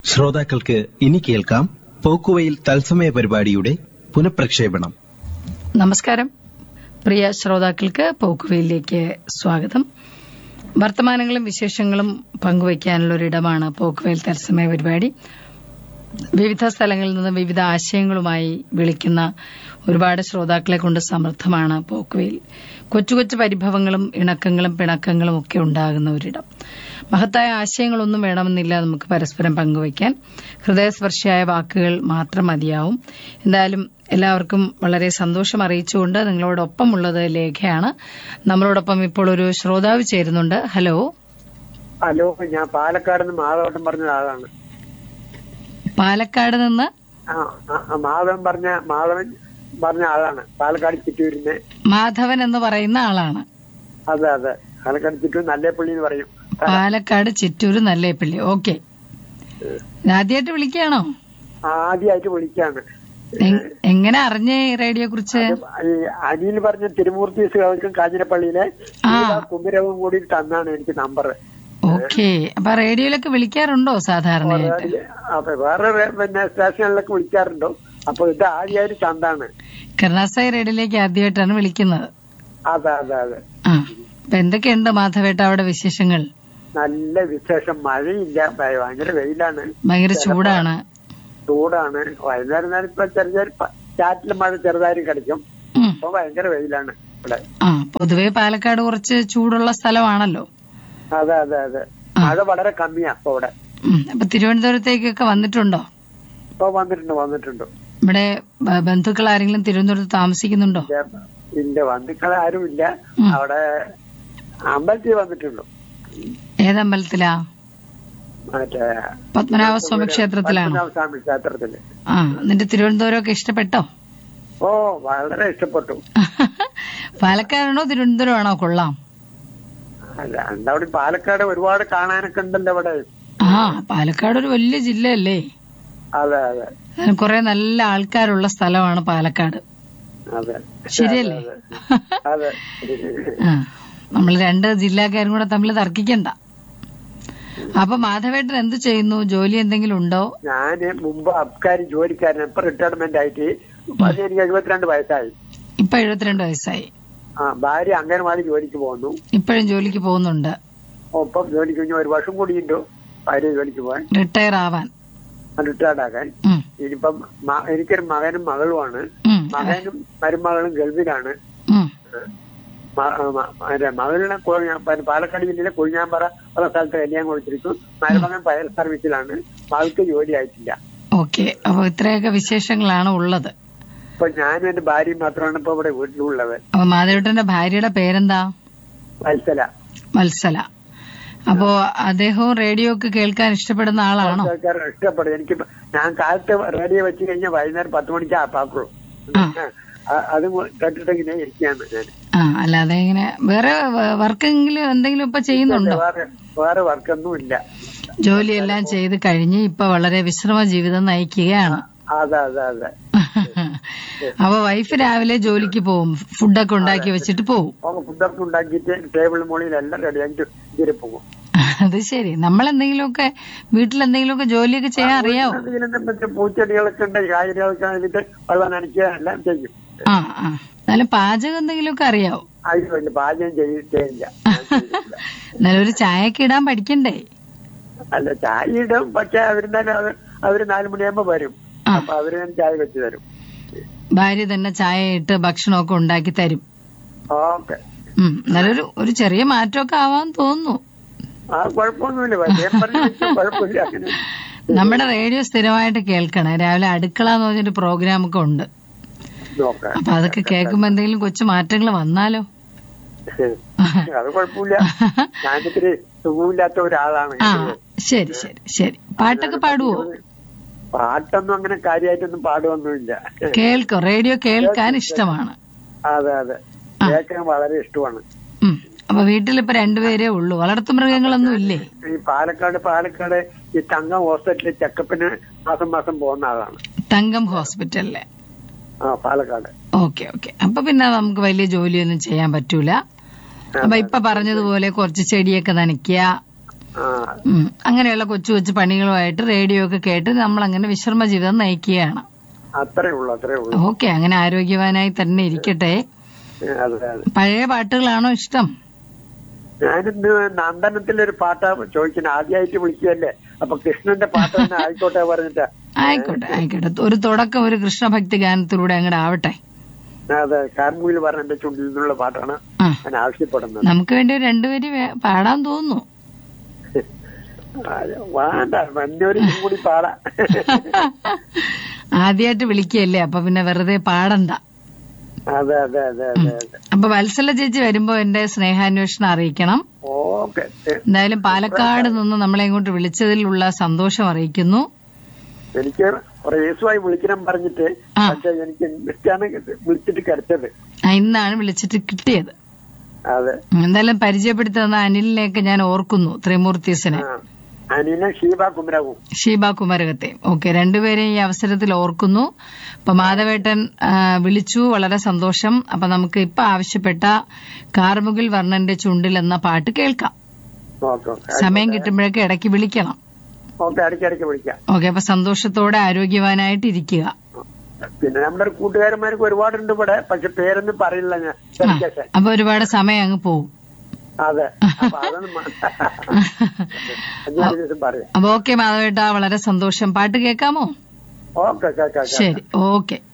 ശ്രോതാക്കൾക്ക് ഇനി കേൾക്കാം പോക്കുവയിൽ തത്സമയ പരിപാടിയുടെ പുനഃപ്രക്ഷേപണം നമസ്കാരം പ്രിയ ശ്രോതാക്കൾക്ക് പോക്കുവയിലേക്ക് സ്വാഗതം വർത്തമാനങ്ങളും വിശേഷങ്ങളും പങ്കുവയ്ക്കാനുള്ള ഒരിടമാണ് പോക്കുവയിൽ തത്സമയ പരിപാടി വിവിധ സ്ഥലങ്ങളിൽ നിന്ന് വിവിധ ആശയങ്ങളുമായി വിളിക്കുന്ന ഒരുപാട് ശ്രോതാക്കളെ കൊണ്ട് സമൃദ്ധമാണ് പോക്കുവയിൽ കൊച്ചു കൊച്ചു പരിഭവങ്ങളും ഇണക്കങ്ങളും പിണക്കങ്ങളും ഒക്കെ ഉണ്ടാകുന്ന ഒരിടം മഹത്തായ ആശയങ്ങളൊന്നും വേണമെന്നില്ല നമുക്ക് പരസ്പരം പങ്കുവയ്ക്കാൻ ഹൃദയസ്പർശിയായ വാക്കുകൾ മാത്രം മതിയാവും എന്തായാലും എല്ലാവർക്കും വളരെ സന്തോഷം അറിയിച്ചുകൊണ്ട് നിങ്ങളോടൊപ്പമുള്ളത് ലേഖയാണ് നമ്മളോടൊപ്പം ഇപ്പോൾ ഒരു ശ്രോതാവ് ചേരുന്നുണ്ട് ഹലോ ഹലോ ഞാൻ പാലക്കാട് നിന്ന് മാധവട്ടം പറഞ്ഞ ആളാണ് പാലക്കാട് നിന്ന് ആ ആ, ആ, മാധവൻ പറഞ്ഞ മാധവൻ പറഞ്ഞ ആളാണ് പാലക്കാട് ചിറ്റൂരിന് മാധവൻ എന്ന് പറയുന്ന ആളാണ് അതെ അതെ പാലക്കാട് ചിറ്റൂർ നല്ലേപ്പള്ളി എന്ന് പറയും പാലക്കാട് ചിറ്റൂര് നല്ലേപ്പള്ളി ഓക്കെ ആദ്യമായിട്ട് വിളിക്കുകയാണോ ആദ്യമായിട്ട് വിളിക്കാണ് എ- എങ്ങനെ അറിഞ്ഞേ ഈ റേഡിയോ കുറിച്ച് ഈ അനിൽ പറഞ്ഞ തിരുമൂർത്തി ശ്രീകൾക്കും കാഞ്ഞിരപ്പള്ളിയിലെ ആ. കുമരവും കൂടി തന്നാണ് എനിക്ക് നമ്പർ ഓക്കെ അപ്പൊ റേഡിയോയിലൊക്കെ വിളിക്കാറുണ്ടോ സാധാരണയായിട്ട് അപ്പൊ വേറെ വേ- പിന്നെ സ്റ്റേഷനിലൊക്കെ വിളിക്കാറുണ്ടോ അപ്പൊ ഇത് ആദ്യമായിട്ട് തന്നാണ് കരുണാസായി റേഡിയോയിലേക്ക് ആദ്യമായിട്ടാണ് വിളിക്കുന്നത് അതെ അതെ അതെ ആ അപ്പൊ എന്തൊക്കെയുണ്ട് മാധവേട്ട അവിടെ വിശേഷങ്ങൾ നല്ല വിശേഷം മഴയില്ല ഭയ- ഭയങ്കര വെയിലാണ് ഭയങ്കര ചൂടാണ് ചൂടാണ് വൈകുന്നേരം നേരം ഇപ്പൊ ചെറിയ ചെറിയ പ- ചാറ്റിൽ മഴ ചെറുതായിട്ട് കളിക്കും ഉം. ഇപ്പൊ ഭയങ്കര വെയിലാണ് ഇവിടെ ആ പൊതുവെ പാലക്കാട് കുറച്ച് ചൂടുള്ള സ്ഥലമാണല്ലോ അതെ അതെ അതെ മഴ വളരെ കമ്മിയാ ഇപ്പൊ ഇവിടെ ഉം. അപ്പൊ തിരുവനന്തപുരത്തേക്കൊക്കെ വന്നിട്ടുണ്ടോ ഇപ്പൊ വന്നിട്ടുണ്ട് വന്നിട്ടുണ്ട് ഇവിടെ ബ- ബന്ധുക്കൾ ആരെങ്കിലും തിരുവനന്തപുരത്ത് താമസിക്കുന്നുണ്ടോ ഇല്ല, ഇല്ല ബന്ധുക്കൾ ആരും ഇല്ല ഉം. അവിടെ അമ്പലത്തിൽ വന്നിട്ടുണ്ടോ ഏതമ്പലത്തിലാ മറ്റേ പത്മനാഭസ്വാമി ക്ഷേത്രത്തിലാണോ പത്മനാഭസ്വാമി ക്ഷേത്രത്തില് ആ എന്നിട്ട് തിരുവനന്തപുരമൊക്കെ ഇഷ്ടപ്പെട്ടോ ഓ വളരെ ഇഷ്ടപ്പെട്ടു പാലക്കാടാണോ തിരുവനന്തപുരമാണോ കൊള്ളാം അല്ല അവിടെ പാലക്കാട് ഒരുപാട് കാണാനൊക്കെ ഉണ്ടല്ലോ ഇവിടെ ആ പാലക്കാട് ഒരു വലിയ ജില്ലയല്ലേ അതെ അതെ അതിന് കുറെ നല്ല ആൾക്കാരുള്ള സ്ഥലമാണ് പാലക്കാട് അതെ ശരിയല്ലേ അതെ ആ നമ്മൾ രണ്ട് ജില്ലക്കാരും കൂടെ തമ്മിൽ തർക്കിക്കണ്ട അപ്പൊ മാധവേട്ടൻ എന്ത് ചെയ്യുന്നു ജോലി എന്തെങ്കിലും ഉണ്ടോ ഞാന് മുമ്പ് അബ്കാരി ജോലിക്കാരൻ ഇപ്പൊ റിട്ടയർമെന്റ് ആയിട്ട് ഇപ്പൊ അത് എനിക്ക് എഴുപത്തിരണ്ട് വയസ്സായി ഇപ്പൊ എഴുപത്തിരണ്ട് വയസ്സായി ആ ഭാര്യ അംഗൻവാടി ജോലിക്ക് പോകുന്നു ഇപ്പോഴും ജോലിക്ക് പോകുന്നുണ്ട് ഒപ്പം ജോലിക്ക് കഴിഞ്ഞ ഒരു വർഷം കൂടിയുണ്ട് ഭാര്യ ജോലിക്ക് പോകാൻ റിട്ടയർ ആവാൻ റിട്ടയർഡ് ആകാൻ ഉം, ഇനിയിപ്പം മ- എനിക്കൊരു മകനും മകളുമാണ് ഉം, മകനും മരുമകളും ഗൾഫിലാണ് ഉം. മ- മ- മറ്റേ മകളിനെ കൊഴിഞ്ഞാ- പ- പാലക്കാട് ജില്ലയിലെ കൊഴിഞ്ഞാമ്പറ ഉള്ള സ്ഥലത്ത് കല്യാണം കൊടുത്തിരിക്കും മരുമകൻ ഫയർ സർവീസിലാണ് മകൾക്ക് ജോലി ആയിട്ടില്ല ഓക്കെ അപ്പൊ ഇത്രയൊക്കെ വിശേഷങ്ങളാണ് ഉള്ളത് ഇപ്പൊ ഞാനും എന്റെ ഭാര്യയും മാത്രമാണ് ഇപ്പൊ ഇവിടെ വീട്ടിലുള്ളത് അപ്പൊ മാധവേട്ടന്റെ ഭാര്യയുടെ പേരെന്താ വത്സല വത്സല അപ്പോ അദ്ദേഹവും റേഡിയോ ഒക്കെ കേൾക്കാൻ ഇഷ്ടപ്പെടുന്ന ആളാണോ ആൾക്കാർ ഇഷ്ടപ്പെടും എനിക്ക് ഞാൻ കാലത്ത് റേഡിയോ വെച്ച് കഴിഞ്ഞാൽ വൈകുന്നേരം പത്ത് മണിക്ക് ആപ്പാക്കുള്ളൂ ആ. അ- അത് കേട്ടിട്ട് ഇങ്ങനെ ഇരിക്കുകയാണ് ഞാൻ ആ അല്ലാതെ ഇങ്ങനെ വേറെ വർക്കെങ്കിലും എന്തെങ്കിലും ഇപ്പൊ ചെയ്യുന്നുണ്ടോ വേറെ വേറെ വർക്കൊന്നും ഇല്ല ജോലിയെല്ലാം ചെയ്ത് കഴിഞ്ഞ് ഇപ്പൊ വളരെ വിശ്രമ ജീവിതം നയിക്കുകയാണ് അതെ അതെ അതെ അപ്പൊ വൈഫ് രാവിലെ ജോലിക്ക് പോവും ഫുഡൊക്കെ ഉണ്ടാക്കി വെച്ചിട്ട് പോവും அவங்க ഫുഡൊക്കെ ഉണ്ടാക്കിയിട്ട് ടേബിൾ മുകളിൽ എല്ലാം റെഡിയായിട്ട് ഇതിൽ പോകും അത് ശരി നമ്മൾ എന്തെങ്കിലുമൊക്കെ വീട്ടിൽ എന്തെങ്കിലുമൊക്കെ ജോലിയൊക്കെ ചെയ്യാൻ അറിയാവോ എന്തെങ്കിലും മറ്റേ പൂച്ചെടികളൊക്കെ ഉണ്ട് കായലുകളൊക്കെ അതിലിട്ട് വെള്ളം നനയ്ക്കുക എല്ലാം ചെയ്യും ആ ആ എന്നാലും പാചകം എന്തെങ്കിലുമൊക്കെ അറിയാവോ അയ്യോ ഇല്ല പാചകം ചെയ്യ- ചെയ്യില്ല ഞാൻ ചെയ്തിട്ടില്ല. എന്നാലും ഒരു ചായയൊക്കെ ഇടാൻ പഠിക്കണ്ടേ അല്ല ചായ ഇടും പക്ഷെ അവരുന്നാലും അവര് അവര് നാലു മണിയാകുമ്പോ വരും ആ. അപ്പൊ അവര് തന്നെ ചായ വെച്ച് തരും ഭാര്യ തന്നെ ചായ ഇട്ട് ഭക്ഷണമൊക്കെ ഉണ്ടാക്കി തരും ഓക്കെ ഉം എന്നാലും ഒരു ഒരു ചെറിയ മാറ്റമൊക്കെ ആവാൻ തോന്നുന്നു ആ കുഴപ്പമൊന്നുമില്ല പക്ഷേ പറഞ്ഞ കുഴപ്പമില്ല അങ്ങനെ നമ്മുടെ റേഡിയോ സ്ഥിരമായിട്ട് കേൾക്കണേ രാവിലെ അടുക്കള എന്ന് പറഞ്ഞൊരു പ്രോഗ്രാം ഒക്കെ ഉണ്ട് നോക്കാം അപ്പൊ അതൊക്കെ കേൾക്കുമ്പോ എന്തെങ്കിലും കൊച്ചു മാറ്റങ്ങൾ വന്നാലോ അത് കുഴപ്പമില്ല ഞാനിത്തിരി സുഖമില്ലാത്ത ഒരാളാണ് ആ ശരി ശരി ശരി പാട്ടൊക്കെ പാടുവോ പാട്ടൊന്നും അങ്ങനെ കാര്യമായിട്ടൊന്നും പാടുവൊന്നുമില്ല കേൾക്കോ റേഡിയോ കേൾക്കാൻ ഇഷ്ടമാണ് അതെ അതെ കേൾക്കാൻ വളരെ ഇഷ്ടമാണ് ഉം അപ്പൊ വീട്ടിലിപ്പോ രണ്ടുപേരേ ഉള്ളൂ വളർത്തു മൃഗങ്ങളൊന്നും ഇല്ലേ ഈ പാലക്കാട് പാലക്കാട് ഈ തങ്കം ഹോസ്പിറ്റലിൽ ചെക്കപ്പിന് മാസം മാസം പോകുന്ന ആളാണ് തങ്കം ഹോസ്പിറ്റലിലെ ആ പാലക്കാട് ഓക്കെ ഓക്കെ അപ്പൊ പിന്നെ നമുക്ക് വലിയ ജോലിയൊന്നും ചെയ്യാൻ പറ്റൂല അപ്പൊ ഇപ്പൊ പറഞ്ഞതുപോലെ കുറച്ച് ചെടിയൊക്കെ നനയ്ക്കുക ആ ഉം. അങ്ങനെയുള്ള കൊച്ചു കൊച്ചു പണികളുമായിട്ട് റേഡിയോ ഒക്കെ കേട്ട് നമ്മൾ അങ്ങനെ വിശ്രമ ജീവിതം നയിക്കുകയാണ് അത്രേ ഉള്ളൂ അത്രേ ഉള്ളൂ ഓക്കെ അങ്ങനെ ആരോഗ്യവാനായി തന്നെ ഇരിക്കട്ടെ ഏ, അതെ അതെ പഴയ പാട്ടുകളാണോ ഇഷ്ടം ഞാനിന്ന് നന്ദനത്തിലൊരു പാട്ടാ ചോദിക്കുന്നത് ആദ്യമായിട്ട് വിളിക്കുകയല്ലേ അപ്പൊ കൃഷ്ണന്റെ പാട്ട് തന്നെ ആയിക്കോട്ടെ പറഞ്ഞിട്ടാ ആയിക്കോട്ടെ ആയിക്കോട്ടെ ഒരു തുടക്കം ഒരു കൃഷ്ണഭക്തി ഗാനത്തിലൂടെ അങ്ങോട്ട് ആവട്ടെ അതെ കാർമൂയിൽ പറഞ്ഞ എന്റെ ചുണ്ടിൽ നിന്നുള്ള പാട്ടാണ് ആ ഞാൻ ആവശ്യപ്പെടുന്നത് നമുക്ക് വേണ്ടി ഒരു രണ്ടുപേര് വേ- പാടാൻ തോന്നുന്നു ആ, വേണ്ട വന്നൊരു കൂടി പാടാം ആദ്യമായിട്ട് വിളിക്കുകയല്ലേ അപ്പൊ പിന്നെ വെറുതെ പാടണ്ട അതെ അതെ അതെ അതെ അതെ അപ്പൊ വത്സല ചേച്ചി വരുമ്പോ എന്റെ സ്നേഹാന്വേഷണം അറിയിക്കണം ഓക്കെ എന്തായാലും പാലക്കാട് നിന്ന് നമ്മളെ ഇങ്ങോട്ട് വിളിച്ചതിലുള്ള സന്തോഷം അറിയിക്കുന്നു എനിക്ക് കുറെ ദിവസമായി വിളിക്കണം പറഞ്ഞിട്ട് ആ. പക്ഷെ എനിക്ക് ഇന്നിട്ടാണ് വിളിച്ചിട്ട് കിടച്ചത് ആ, ഇന്നാണ് വിളിച്ചിട്ട് കിട്ടിയത് അതെ എന്തായാലും പരിചയപ്പെടുത്തി തന്ന അനിലിനെയൊക്കെ ഞാൻ ഓർക്കുന്നു ത്രിമൂർത്തീസിനെ ആ. അനില ഷീബ കുമരവും ഷീബ കുമരകത്തെ ഓക്കെ രണ്ടുപേരെയും ഈ അവസരത്തിൽ ഓർക്കുന്നു അപ്പൊ മാധവേട്ടൻ ആ, വിളിച്ചു വളരെ സന്തോഷം അപ്പൊ നമുക്ക് ഇപ്പൊ ആവശ്യപ്പെട്ട കാർമുകിൽ വർണ്ണന്റെ ചുണ്ടിൽ എന്ന പാട്ട് കേൾക്കാം ഓക്കെ ഓക്കെ സമയം കിട്ടുമ്പോഴൊക്കെ ഇടയ്ക്ക് വിളിക്കണം ഓക്കെ ഇടയ്ക്കിടയ്ക്ക് വിളിക്കാം ഓക്കെ അപ്പൊ സന്തോഷത്തോടെ ആരോഗ്യവാനായിട്ട് ഇരിക്കുക പിന്നെ നമ്മുടെ കൂട്ടുകാരന്മാർക്ക് ഒരുപാടുണ്ട് ഇവിടെ പക്ഷെ പേരൊന്നും പറയില്ല ഞാൻ ആ, ചെറുക്കൻ. അപ്പൊ ഒരുപാട് സമയം അങ്ങ് പോവും അതെ അപ്പൊ അതൊന്നും മ- അഞ്ചാറ് ദിവസം പറയാം അപ്പൊ ഓക്കെ മാധവേട്ട വളരെ സന്തോഷം പാട്ട് കേൾക്കാമോ ഓക്കെ കേക്കാം ശരി ഓക്കെ